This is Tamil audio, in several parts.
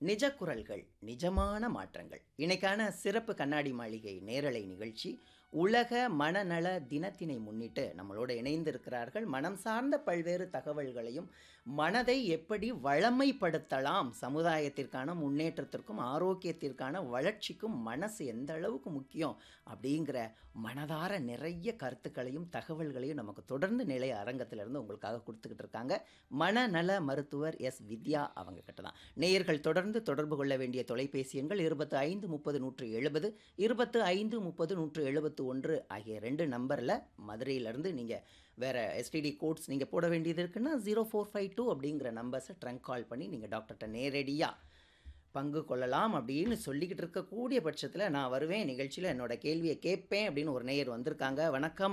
நிஜ குரல்கள் நிஜமான மாற்றங்கள் இன்னைக்கான சிறப்பு கண்ணாடி மாளிகை நேரலை நிகழ்ச்சி உலக மனநல தினத்தினை முன்னிட்டு நம்மளோட இணைந்திருக்கிறார்கள் மனம் சார்ந்த பல்வேறு தகவல்களையும் மனதை எப்படி வளமைப்படுத்தலாம் சமுதாயத்திற்கான முன்னேற்றத்திற்கும் ஆரோக்கியத்திற்கான வளர்ச்சிக்கும் மனசு எந்த அளவுக்கு முக்கியம் அப்படிங்கிற மனதார நிறைய கருத்துக்களையும் தகவல்களையும் நமக்கு தொடர்ந்து நிலைய அரங்கத்திலிருந்து உங்களுக்காக கொடுத்துக்கிட்டு இருக்காங்க மனநல மருத்துவர் எஸ் வித்யா அவங்க கிட்ட தான் நேயர்கள் தொடர்ந்து தொடர்பு கொள்ள வேண்டிய தொலைபேசி எண்கள் இருபத்து ஐந்து முப்பது நூற்று எழுபது இருபத்து ஐந்து முப்பது நூற்று எழுபத்து ஒன்று ஆகிய ரெண்டு நம்பரில் மதுரையிலேருந்து நீங்கள் வேறு எஸ்டிடி கோட்ஸ் நீங்கள் போட வேண்டியது இருக்குன்னா ஜீரோ ஃபோர் ஃபைவ் டூ அப்படிங்கிற நம்பர்ஸை ட்ரங்க் கால் பண்ணி நீங்கள் டாக்டர்கிட்ட நேரடியாக பங்கு கொள்ளலாம் அப்படின்னு சொல்லிக்கிட்டு இருக்கக்கூடிய பட்சத்தில் நான் வருவேன் நிகழ்ச்சியில் என்னோட கேள்வியை கேட்பேன் அப்படின்னு ஒரு நேயர் வந்திருக்காங்க வணக்கம்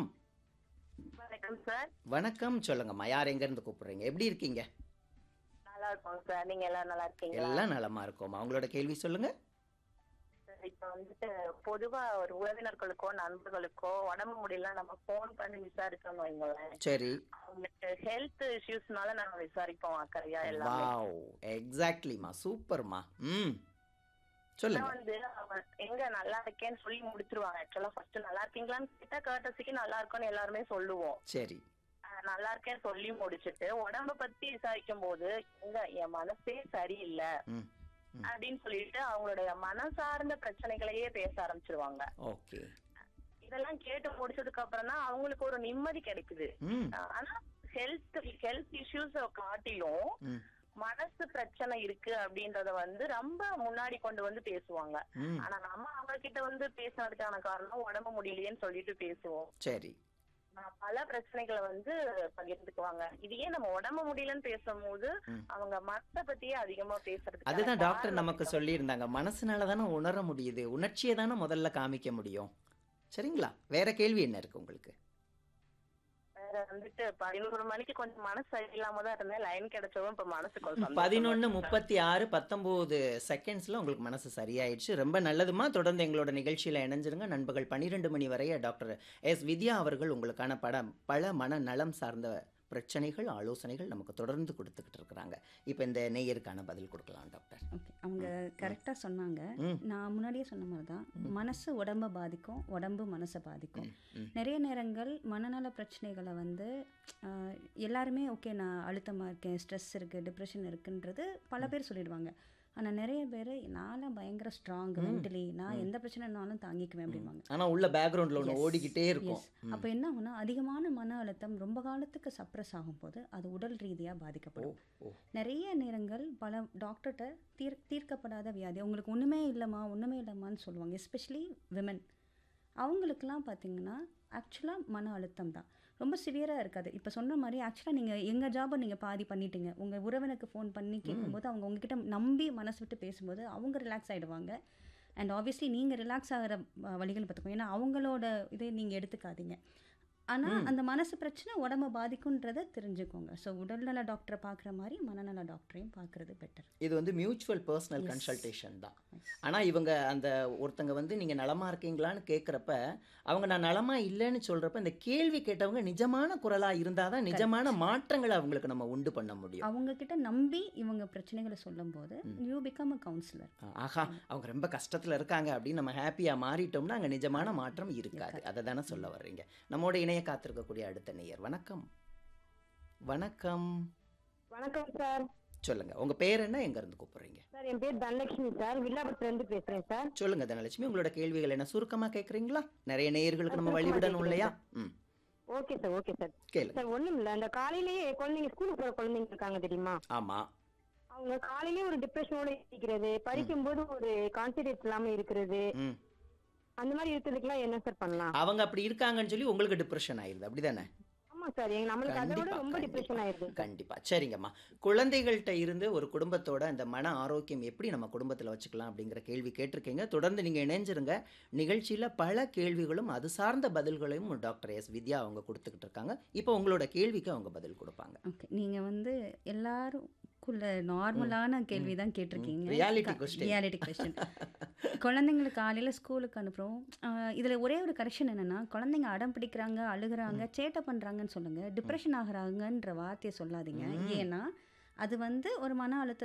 வணக்கம் சார் வணக்கம் சொல்லுங்கம்மா யார் எங்கேருந்து கூப்பிடுறீங்க எப்படி இருக்கீங்க நல்லா இருக்கோம் சார் நீங்க எல்லாம் நல்லா இருக்கீங்களா எல்லாம் நலமா இருக்கோம்மா உங்களோட கேள்வி சொல்லுங்க சார், இப்ப வந்துட்டு பொதுவா ஒரு உறவினர்களுக்கோ நண்பர்களுக்கோ உடம்பு முடியல நம்ம போன் பண்ணி விசாரிச்சோம்னு வைங்களேன் சரி அவங்களுக்கு ஹெல்த் இஷ்யூஸ்னால நம்ம விசாரிப்போம் அக்கறையா எல்லாமே வாவ் எக்ஸாக்ட்லிமா சூப்பர்மா ம் ஆனா சொல்லுங்க வந்து அவங்க எங்க நல்லா இருக்கேன்னு சொல்லி முடிச்சிருவாங்க ஆக்சுவலா ஃபர்ஸ்ட் நல்லா இருக்கீங்களான்னு கேட்டா கேட்டசிக்கு நல்லா இருக்கும்னு எல்லாருமே சொல்லுவோம் சரி ஆஹ் நல்லா இருக்கேன்னு சொல்லி முடிச்சிட்டு உடம்ப பத்தி விசாரிக்கும் போது எங்க என் மனசே சரியில்லை ம் ம். அப்படின்னு சொல்லிட்டு அவங்களுடைய மனசார்ந்த பிரச்சனைகளையே பேச ஆரம்பிச்சிருவாங்க ஓகே இதெல்லாம் கேட்டு முடிச்சதுக்கு அப்புறம் தான் அவங்களுக்கு ஒரு நிம்மதி கிடைக்குது ம் ஆனா ஹெல்த் ஹெல்த் இஷ்யூஸ் காட்டிலும் ம் மனசு பிரச்சனை இருக்கு அப்படின்றத வந்து ரொம்ப முன்னாடி கொண்டு வந்து பேசுவாங்க ம் ஆனா நம்ம அவங்க கிட்ட வந்து பேசுனதுக்கான காரணம் உடம்பு முடியலையேன்னு சொல்லிட்டு பேசுவோம் சரி ஆஹ் பல பிரச்சனைகளை வந்து பகிர்ந்துக்குவாங்க இதையே நம்ம உடம்பு முடியலன்னு பேசும்போது ம். அவங்க மத்த பத்தியே அதிகமா பேசுறதுக்கு அதுதான் டாக்டர் நமக்கு சொல்லியிருந்தாங்க மனசுனால தானே உணர முடியுது உணர்ச்சியை தானே முதல்ல காமிக்க முடியும் சரிங்களா வேற கேள்வி என்ன இருக்கு உங்களுக்கு வேற வந்துட்டு பதினோரு மணிக்கு கொஞ்சம் மனசு சரியில்லாம தான் இருந்தேன் லைன் கிடைச்சவும் இப்ப மனசு கொஞ்சம் சந்தோஷமா பதினொன்று இருக்கு. முப்பத்தி ஆறு பத்தொம்போது செகண்ட்ஸில் உங்களுக்கு மனசு சரியாயிடுச்சு ரொம்ப நல்லதுமா தொடர்ந்து எங்களோட நிகழ்ச்சியில் இணைஞ்சிருங்க நண்பர்கள் பன்னிரெண்டு மணி வரைய டாக்டர் எஸ் வித்யா அவர்கள் உங்களுக்கான படம் பல மன நலம் சார்ந்த பிரச்சனைகள் ஆலோசனைகள் நமக்கு தொடர்ந்து கொடுத்துக்கிட்டு இருக்கிறாங்க இப்போ இந்த நேயருக்கான பதில் கொடுக்கலாம் டாக்டர் ஓகே அவங்க கரெக்டாக சொன்னாங்க ம். நான் முன்னாடியே சொன்ன மாதிரி தான் மனசு உடம்பை பாதிக்கும் உடம்பு மனசை பாதிக்கும் ம். நிறைய நேரங்கள் மனநல பிரச்சனைகளை வந்து ஆஹ், எல்லாருமே ஓகே நான் அழுத்தமாக இருக்கேன் ஸ்ட்ரெஸ் இருக்குது டிப்ரெஷன் இருக்குன்றது பல பேர் சொல்லிடுவாங்க ஆனால் நிறைய பேர் நான்லாம் பயங்கர ஸ்ட்ராங் மென்டலி நான் எந்த பிரச்சனைனாலும் தாங்கிக்குவேன் அப்படின்வாங்க ஆனால் உள்ள பேக்ரவுண்டில் ஒன்று Yes. ஓடிக்கிட்டே இருக்கும் Yes. அப்போ என்ன ஆகும்னா அதிகமான மன அழுத்தம் ரொம்ப காலத்துக்கு சப்ரஸ் ஆகும்போது அது உடல் ரீதியாக ஓ பாதிக்கப்படும் ஓ நிறைய நேரங்கள் பல டாக்டர்கிட்ட தீர் தீர்க்கப்படாத வியாதி உங்களுக்கு ஒன்றுமே இல்லைம்மா ஒன்றுமே இல்லைம்மான்னு சொல்லுவாங்க எஸ்பெஷலி விமன் அவங்களுக்கெல்லாம் பார்த்தீங்கன்னா ஆக்சுவலாக மன அழுத்தம் தான் ரொம்ப சிவியராக இருக்காது இப்போ சொன்ன மாதிரி ஆக்சுவலாக நீங்கள் எங்கள் ஜாபை நீங்கள் பாதி பண்ணிட்டீங்க உங்கள் உறவினருக்கு ஃபோன் பண்ணி கேட்கும்போது அவங்க உங்ககிட்ட நம்பி மனசு விட்டு பேசும்போது அவங்க ரிலாக்ஸ் ஆகிடுவாங்க அண்ட் ஆப்வியஸ்லி நீங்கள் ரிலாக்ஸ் ஆகிற அஹ், வழிகள் பார்த்துக்கோங்க ஏன்னா அவங்களோட இதை நீங்கள் எடுத்துக்காதீங்க ஆனால் அந்த மனசு பிரச்சனை உடம்ப பாதிக்குன்றதை தெரிஞ்சுக்கோங்க ஸோ உடல்நல டாக்டரை பார்க்குற மாதிரி மனநல டாக்டரையும் பார்க்குறது பெட்டர் இது வந்து மியூச்சுவல் பர்சனல் Yes. கன்சல்டேஷன் தான் ஆனால் இவங்க அந்த ஒருத்தங்க வந்து நீங்கள் நலமா இருக்கீங்களான்னு கேட்குறப்ப அவங்க நான் நலமா இல்லைன்னு சொல்கிறப்ப இந்த கேள்வி கேட்டவங்க நிஜமான குரலாக இருந்தால் தான் நிஜமான மாற்றங்களை அவங்களுக்கு நம்ம உண்டு பண்ண முடியும் அவங்க கிட்ட நம்பி இவங்க பிரச்சனைகளை சொல்லும்போது யூ பிகம் அ கவுன்சிலர் ஆஹா அவங்க ரொம்ப கஷ்டத்தில் இருக்காங்க அப்படின்னு நம்ம ஹாப்பியாக மாறிட்டோம்னா அங்கே நிஜமான மாற்றம் இருக்காது அதை தானே சொல்ல வர்றீங்க நம்மோட இணைய காத்திருக்கக்கூடிய அடுத்த நேயர் வணக்கம் வணக்கம் வணக்கம் சார் சொல்லுங்க உங்க பேர் என்ன எங்க இருந்து கூப்பிடுறீங்க சார் என் பேர் தனலட்சுமி சார் வில்லாபுரத்துல இருந்து பேசுறேன் சார் சொல்லுங்க தனலட்சுமி உங்களோட கேள்விகள் என்ன சுருக்கமா கேட்குறீங்களா நிறைய நேயர்களுக்கு நம்ம வழிவிடணும் இல்லையா ம் ஓகே சார் ஓகே சார் கேளுங்க சார் ஒண்ணும் இல்ல அந்த காலையிலேயே குழந்தைங்க ஸ்கூலுக்கு போற குழந்தைங்க இருக்காங்க தெரியுமா ஆமா அவங்க காலையிலேயே ஒரு டிப்ரெஷனோட இருக்கிறது படிக்கும்போது ஒரு கான்சென்ட்ரேட் இல்லாம இருக்கிறது ம் அந்த மாதிரி இருக்கிறதுக்குலாம் என்ன சார் பண்ணலாம் அவங்க அப்படி இருக்காங்கன்னு சொல்லி உங்களுக்கு டிப்ரெஷன் ஆயிருது அப்படிதானே ஆமா சார் எங்க நம்மளுக்கு அதை விட கண்டிப்பா, ரொம்ப டிப்ரெஷன் ஆயிருது கண்டிப்பா கண்டிப்பா சரிங்கம்மா குழந்தைகள்கிட்ட இருந்து ஒரு குடும்பத்தோட இந்த மன ஆரோக்கியம் எப்படி நம்ம குடும்பத்துல வச்சுக்கலாம் அப்படிங்கிற கேள்வி கேட்டிருக்கீங்க தொடர்ந்து நீங்க இணைஞ்சிருங்க நிகழ்ச்சியில பல கேள்விகளும் அது சார்ந்த பதில்களையும் டாக்டர் எஸ் வித்யா அவங்க கொடுத்துக்கிட்டு இருக்காங்க இப்போ உங்களோட கேள்விக்கு அவங்க பதில் கொடுப்பாங்க ஓகே நீங்கள் வந்து எல்லாருக்குள்ள நார்மலான கேள்வி தான் கேட்டிருக்கீங்க Reality question. ரியாலிட்டி கொஸ்டின் குழந்தைங்களுக்கு காலையில் ஸ்கூலுக்கு அனுப்புகிறோம் இதில் ஒரே ஒரு கரெக்ஷன் என்னென்னா குழந்தைங்க அடம் பிடிக்கிறாங்க அழுகுறாங்க சேட்டை பண்ணுறாங்கன்னு சொல்லுங்கள் டிப்ரெஷன் ஆகுறாங்கன்ற வார்த்தையை சொல்லாதீங்க ஏன்னா அது வந்து ஒரு மன அழுத்த